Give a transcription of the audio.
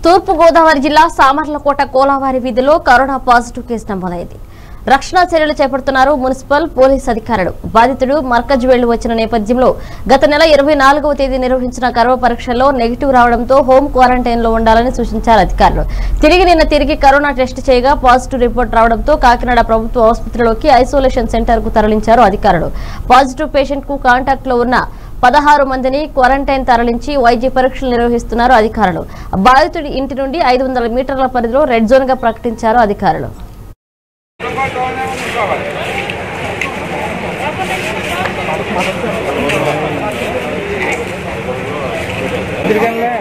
తూర్పు గోదావరి జిల్లా సామర్లకోట కోలావారి వీధిలో కరోనా పాజిటివ్ కేసు నమోదైంది రక్షణ చర్యలు చేపడుతున్నారు మున్సిపల్ పోలీస్ అధికారులు బాధితుడు మర్కజ్ వెళ్లి వచ్చిన నేపథ్యంలో గత నెల ఇరవై నాలుగవ తేదీ నిర్వహించిన కరోనా పరీక్షల్లో నెగిటివ్ రావడంతో హోం క్వారంటైన్ లో ఉండాలని సూచించారు అధికారులు తిరిగి నిన్న తిరిగి కరోనా టెస్ట్ చేయగా పాజిటివ్ రిపోర్ట్ రావడంతో కాకినాడ ప్రభుత్వ ఆసుపత్రిలోకి ఐసోలేషన్ సెంటర్ కు తరలించారు అధికారులు పాజిటివ్ పేషెంట్ కు కాంటాక్ట్ లో ఉన్న పదహారు మందిని క్వారంటైన్ తరలించి వైద్య పరీక్షలు నిర్వహిస్తున్నారు అధికారులు బాధితుడి ఇంటి నుండి ఐదు వందల మీటర్ల పరిధిలో రెడ్ జోన్ గా ప్రకటించారు అధికారులు తిరగండి